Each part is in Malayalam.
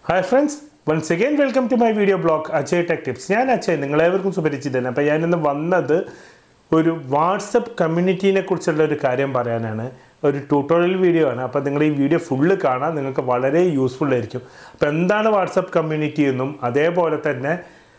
hi friends once again welcome to my video blog Ajay tech tips ഞാൻ അജയ് നിങ്ങളേവർക്കും സുപരിചിതൻ അപ്പോൾ ഞാനിന്ന് വന്നത് ഒരു വാട്സപ്പ് കമ്മ്യൂണിറ്റീനെ കുറിച്ചുള്ള ഒരു കാര്യം പറയാനാണ് ഒരു ട്യൂട്ടോറിയൽ വീഡിയോ ആണ് അപ്പോൾ നിങ്ങൾ ഈ വീഡിയോ ഫുള്ള് കാണാൻ നിങ്ങൾക്ക് വളരെ യൂസ്ഫുൾ ആയിരിക്കും അപ്പോൾ എന്താണ് വാട്സപ്പ് കമ്മ്യൂണിറ്റി എന്നും അതേപോലെ തന്നെ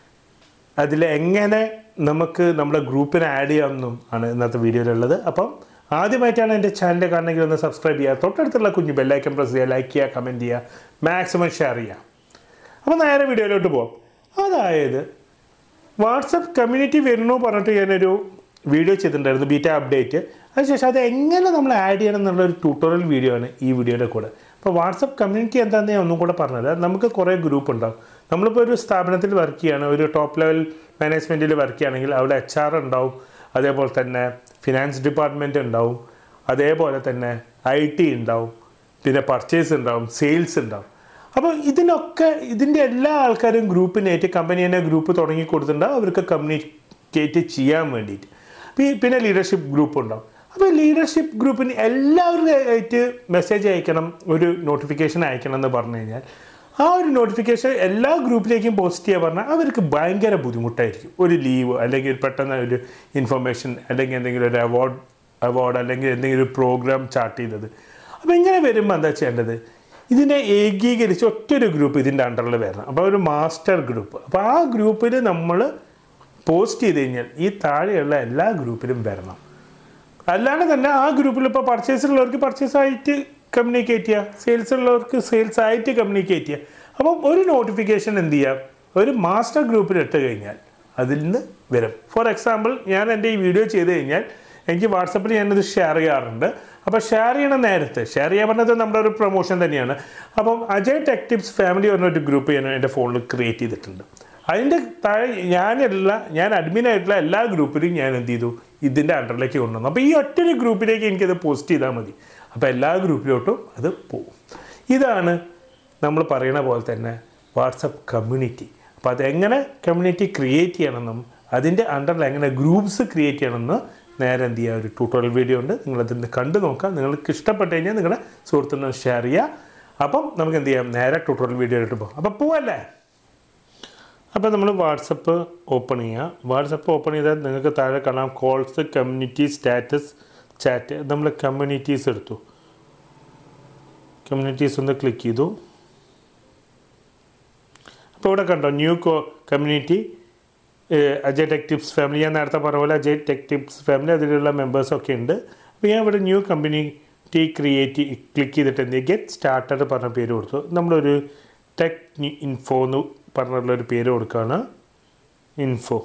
അതിൽ എങ്ങനെ നമുക്ക് നമ്മുടെ ഗ്രൂപ്പിനെ ആഡ് ചെയ്യാമെന്നും ആണ് ഇന്നത്തെ വീഡിയോയിലുള്ളത് അപ്പം ആദ്യമായിട്ടാണ് എൻ്റെ ചാനൽ കാണണമെങ്കിൽ ഒന്ന് സബ്സ്ക്രൈബ് ചെയ്യുക തൊട്ടടുത്തുള്ള കുഞ്ഞു ബെല്ലൈക്കൻ പ്രസ് ചെയ്യുക ലൈക്ക് ചെയ്യുക കമൻറ്റ് ചെയ്യുക മാക്സിമം ഷെയർ ചെയ്യുക അപ്പോൾ നേരെ വീഡിയോയിലോട്ട് പോകാം അതായത് വാട്സപ്പ് കമ്മ്യൂണിറ്റി വരുന്നു പറഞ്ഞിട്ട് ഞാനൊരു വീഡിയോ ചെയ്തിട്ടുണ്ടായിരുന്നു ബീറ്റ അപ്ഡേറ്റ് അതിനുശേഷം അത് എങ്ങനെ നമ്മൾ ആഡ് ചെയ്യണം എന്നുള്ള ഒരു ട്യൂട്ടോറിയൽ വീഡിയോ ആണ് ഈ വീഡിയോയുടെ കൂടെ അപ്പോൾ വാട്സപ്പ് കമ്മ്യൂണിറ്റി എന്താണെന്ന് ഞാൻ ഒന്നും കൂടെ പറഞ്ഞത് നമുക്ക് കുറേ ഗ്രൂപ്പ് ഉണ്ടാവും നമ്മളിപ്പോൾ ഒരു സ്ഥാപനത്തിൽ വർക്ക് ചെയ്യുകയാണ് ഒരു ടോപ്പ് ലെവൽ മാനേജ്മെൻറ്റിൽ വർക്ക് ചെയ്യുകയാണെങ്കിൽ അവിടെ എച്ച് ആർ ഉണ്ടാവും അതേപോലെ തന്നെ ഫിനാൻസ് ഡിപ്പാർട്ട്മെൻറ്റ് ഉണ്ടാവും അതേപോലെ തന്നെ ഐ ടി ഉണ്ടാവും പിന്നെ പർച്ചേസ് ഉണ്ടാവും സെയിൽസ് ഉണ്ടാവും അപ്പോൾ ഇതിനൊക്കെ ഇതിൻ്റെ എല്ലാ ആൾക്കാരും ഗ്രൂപ്പിനായിട്ട് കമ്പനി തന്നെ ഗ്രൂപ്പ് തുടങ്ങി കൊടുത്തിട്ടുണ്ടാവും അവർക്ക് കമ്മ്യൂണിക്കേറ്റ് ചെയ്യാൻ വേണ്ടിയിട്ട് പി- പിന്നെ ലീഡർഷിപ്പ് ഗ്രൂപ്പ് ഉണ്ടാവും അപ്പോൾ ലീഡർഷിപ്പ് ഗ്രൂപ്പിന് എല്ലാവരും ആയിട്ട് മെസ്സേജ് അയക്കണം ഒരു നോട്ടിഫിക്കേഷൻ അയക്കണം എന്ന് പറഞ്ഞു കഴിഞ്ഞാൽ ആ ഒരു നോട്ടിഫിക്കേഷൻ എല്ലാ ഗ്രൂപ്പിലേക്കും പോസ്റ്റ് ചെയ്യാൻ പറഞ്ഞാൽ അവർക്ക് ഭയങ്കര ബുദ്ധിമുട്ടായിരിക്കും ഒരു ലീവ് അല്ലെങ്കിൽ ഒരു പെട്ടെന്ന് ഒരു ഇൻഫർമേഷൻ അല്ലെങ്കിൽ എന്തെങ്കിലും ഒരു അവാർഡ് അവാർഡ് അല്ലെങ്കിൽ എന്തെങ്കിലും ഒരു പ്രോഗ്രാം ചാർട്ട് ചെയ്തത് അപ്പോൾ ഇങ്ങനെ വരുമ്പോൾ എന്താ ചെയ്യേണ്ടത് ഇതിനെ ഏകീകരിച്ച് ഒറ്റൊരു ഗ്രൂപ്പ് ഇതിൻ്റെ അണ്ടറിൽ വരണം അപ്പോൾ ഒരു മാസ്റ്റർ ഗ്രൂപ്പ് അപ്പോൾ ആ ഗ്രൂപ്പിൽ നമ്മൾ പോസ്റ്റ് ചെയ്ത് കഴിഞ്ഞാൽ ഈ താഴെയുള്ള എല്ലാ ഗ്രൂപ്പിലും വരണം അല്ലാണ്ട് തന്നെ ആ ഗ്രൂപ്പിൽ ഇപ്പോൾ പർച്ചേസ് ഉള്ളവർക്ക് പർച്ചേസ് ആയിട്ട് കമ്മ്യൂണിക്കേറ്റ് ചെയ്യുക സെയിൽസ് ഉള്ളവർക്ക് സെയിൽസ് ആയിട്ട് കമ്മ്യൂണിക്കേറ്റ് ചെയ്യുക അപ്പം ഒരു നോട്ടിഫിക്കേഷൻ എന്ത് ചെയ്യാം ഒരു മാസ്റ്റർ ഗ്രൂപ്പിൽ ഇട്ട് കഴിഞ്ഞാൽ അതിൽ നിന്ന് വരും ഫോർ എക്സാമ്പിൾ ഞാൻ എൻ്റെ ഈ വീഡിയോ ചെയ്ത് കഴിഞ്ഞാൽ എനിക്ക് വാട്സപ്പിൽ ഞാനത് ഷെയർ ചെയ്യാറുണ്ട് അപ്പോൾ ഷെയർ ചെയ്യണ നേരത്തെ ഷെയർ ചെയ്യാൻ പറഞ്ഞത് നമ്മുടെ ഒരു പ്രൊമോഷൻ തന്നെയാണ് അപ്പം അജയ് ടെക് ടിപ്സ് ഫാമിലി പറഞ്ഞ ഒരു ഗ്രൂപ്പ് ഞാൻ എൻ്റെ ഫോണിൽ ക്രിയേറ്റ് ചെയ്തിട്ടുണ്ട് അതിൻ്റെ താഴെ ഞാനുള്ള ഞാൻ അഡ്മിൻ ആയിട്ടുള്ള എല്ലാ ഗ്രൂപ്പിലും ഞാൻ എന്ത് ചെയ്തു ഇതിൻ്റെ അണ്ടറിലേക്ക് കൊണ്ടുവന്നു അപ്പോൾ ഈ ഒറ്റൊരു ഗ്രൂപ്പിലേക്ക് എനിക്കത് പോസ്റ്റ് ചെയ്താൽ മതി അപ്പോൾ എല്ലാ ഗ്രൂപ്പിലോട്ടും അത് പോകും ഇതാണ് നമ്മൾ പറയണ പോലെ തന്നെ വാട്സപ്പ് കമ്മ്യൂണിറ്റി അപ്പോൾ അതെങ്ങനെ കമ്മ്യൂണിറ്റി ക്രിയേറ്റ് ചെയ്യണമെന്നും അതിൻ്റെ അണ്ടറിൽ എങ്ങനെ ഗ്രൂപ്പ്സ് ക്രിയേറ്റ് ചെയ്യണമെന്ന് നേരെ എന്ത് ചെയ്യുക ഒരു ട്യൂട്ടോറിയൽ വീഡിയോ ഉണ്ട് നിങ്ങളതിന്ന് കണ്ടു നോക്കാം നിങ്ങൾക്ക് ഇഷ്ടപ്പെട്ട് കഴിഞ്ഞാൽ നിങ്ങളുടെ സുഹൃത്തിനോട് ഷെയർ ചെയ്യുക അപ്പം നമുക്ക് എന്ത് ചെയ്യാം നേരെ ട്യൂട്ടോറിയൽ വീഡിയോയിലോട്ട് പോകാം അപ്പോൾ പോവല്ലേ അപ്പോൾ നമ്മൾ വാട്സപ്പ് ഓപ്പൺ ചെയ്യുക വാട്സപ്പ് ഓപ്പൺ ചെയ്താൽ നിങ്ങൾക്ക് താഴെ കാണാം കോൾസ് കമ്മ്യൂണിറ്റി സ്റ്റാറ്റസ് ചാറ്റ് നമ്മൾ കമ്മ്യൂണിറ്റീസ് എടുത്തു കമ്മ്യൂണിറ്റീസ് ഒന്ന് ക്ലിക്ക് ചെയ്തു അപ്പോൾ ഇവിടെ കണ്ടോ ന്യൂ കോ community Ajay tech tips family ഞാൻ നേരത്തെ പറഞ്ഞ പോലെ അജയ് ടെക് ടിപ്സ് ഫാമിലി അതിലുള്ള മെമ്പേഴ്സൊക്കെ ഉണ്ട് അപ്പോൾ ഞാൻ ഇവിടെ ന്യൂ കമ്മ്യൂണിറ്റി ക്രിയേറ്റ് ക്ലിക്ക് ചെയ്തിട്ട് എന്ത് ഗെറ്റ് സ്റ്റാർട്ടഡ് പറഞ്ഞ പേര് കൊടുത്തു നമ്മളൊരു ടെക് ഇൻഫോ എന്ന് പറഞ്ഞിട്ടുള്ളൊരു പേര് കൊടുക്കുകയാണ് ഇൻഫോ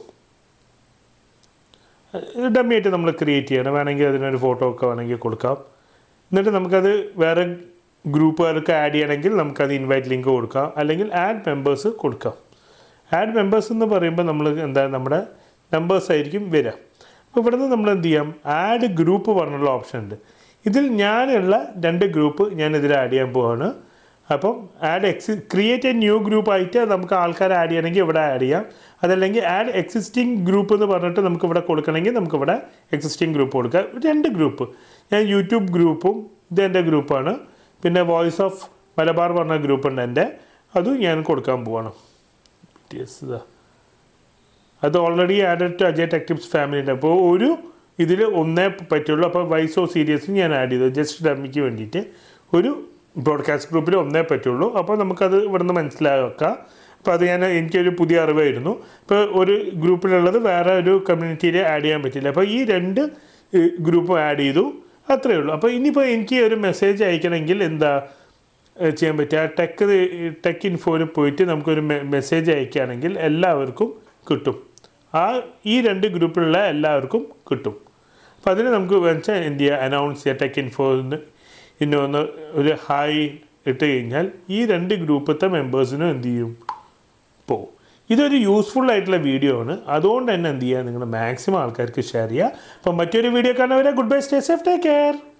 ഡമ്മിയായിട്ട് നമ്മൾ ക്രിയേറ്റ് ചെയ്യണം വേണമെങ്കിൽ അതിനൊരു ഫോട്ടോ ഒക്കെ വേണമെങ്കിൽ കൊടുക്കാം എന്നിട്ട് നമുക്കത് വേറെ ഗ്രൂപ്പുകാർക്ക് ആഡ് ചെയ്യണമെങ്കിൽ നമുക്കത് ഇൻവൈറ്റ് ലിങ്ക് കൊടുക്കാം അല്ലെങ്കിൽ ആഡ് മെമ്പേഴ്സ് കൊടുക്കാം ആഡ് മെമ്പേഴ്സ് എന്ന് പറയുമ്പോൾ നമ്മൾ എന്താ നമ്മുടെ നമ്പേഴ്സ് ആയിരിക്കും വരിക അപ്പോൾ ഇവിടെ നിന്ന് നമ്മൾ എന്ത് ചെയ്യാം ആഡ് ഗ്രൂപ്പ് പറഞ്ഞുള്ള ഓപ്ഷൻ ഉണ്ട് ഇതിൽ ഞാനുള്ള രണ്ട് ഗ്രൂപ്പ് ഞാൻ ഇതിൽ ആഡ് ചെയ്യാൻ പോവാണ് അപ്പം ആഡ് എക്സി ക്രിയേറ്റ് എ ന്യൂ ഗ്രൂപ്പ് ആയിട്ട് നമുക്ക് ആൾക്കാരെ ആഡ് ചെയ്യണമെങ്കിൽ ഇവിടെ ആഡ് ചെയ്യാം അതല്ലെങ്കിൽ ആഡ് എക്സിസ്റ്റിംഗ് ഗ്രൂപ്പ് എന്ന് പറഞ്ഞിട്ട് നമുക്ക് ഇവിടെ കൊടുക്കണമെങ്കിൽ നമുക്ക് ഇവിടെ എക്സിസ്റ്റിംഗ് ഗ്രൂപ്പ് കൊടുക്കാം രണ്ട് ഗ്രൂപ്പ് ഞാൻ യൂട്യൂബ് ഗ്രൂപ്പും ഇത് എൻ്റെ ഗ്രൂപ്പാണ് പിന്നെ വോയിസ് ഓഫ് മലബാർ പറഞ്ഞ ഗ്രൂപ്പ് ഉണ്ട് എൻ്റെ അതും ഞാൻ കൊടുക്കാൻ പോവാണ് യെസ് ഇതാ അത് already added to Ajay tech tips ഫാമിലിൻ്റെ അപ്പോൾ ഒരു ഇതിൽ ഒന്നേ പറ്റുള്ളൂ അപ്പോൾ വൈസോ സീരിയസും ഞാൻ ആഡ് ചെയ്തു ജസ്റ്റ് ഡമ്മിക്ക് വേണ്ടിയിട്ട് ഒരു ബ്രോഡ്കാസ്റ്റ് ഗ്രൂപ്പിൽ ഒന്നേ പറ്റുള്ളൂ അപ്പോൾ നമുക്കത് ഇവിടുന്ന് മനസ്സിലാക്കാം അപ്പോൾ അത് ഞാൻ എനിക്കൊരു പുതിയ അറിവായിരുന്നു ഇപ്പോൾ ഒരു ഗ്രൂപ്പിലുള്ളത് വേറെ ഒരു കമ്മ്യൂണിറ്റിയിൽ ആഡ് ചെയ്യാൻ പറ്റില്ല അപ്പോൾ ഈ രണ്ട് ഗ്രൂപ്പും ആഡ് ചെയ്തു അത്രയേ ഉള്ളൂ അപ്പോൾ ഇനിയിപ്പോൾ എനിക്ക് ഒരു മെസ്സേജ് അയക്കണമെങ്കിൽ എന്താ ഏഹ് ചെയ്യാൻ പറ്റുക ടെക് ടെക് ഇൻഫോയിൽ പോയിട്ട് നമുക്കൊരു മെസ്സേജ് അയക്കുകയാണെങ്കിൽ എല്ലാവർക്കും കിട്ടും ആ ഈ രണ്ട് ഗ്രൂപ്പിലുള്ള എല്ലാവർക്കും കിട്ടും അപ്പോൾ അതിന് നമുക്ക് വെച്ചാൽ എന്ത് ചെയ്യുക അനൗൺസ് ചെയ്യുക ടെക് ഇൻഫോന്ന് ഇന്നൊന്ന് ഒരു ഹായ് ഇട്ട് കഴിഞ്ഞാൽ ഈ രണ്ട് ഗ്രൂപ്പത്തെ മെമ്പേഴ്സിനും എന്ത് ചെയ്യും പോവും ഇതൊരു യൂസ്ഫുൾ ആയിട്ടുള്ള വീഡിയോ ആണ് അതുകൊണ്ട് തന്നെ എന്ത് ചെയ്യുക നിങ്ങൾ മാക്സിമം ആൾക്കാർക്ക് ഷെയർ ചെയ്യുക അപ്പം മറ്റൊരു വീഡിയോ കാണുന്നവരെ good bye stay safe take care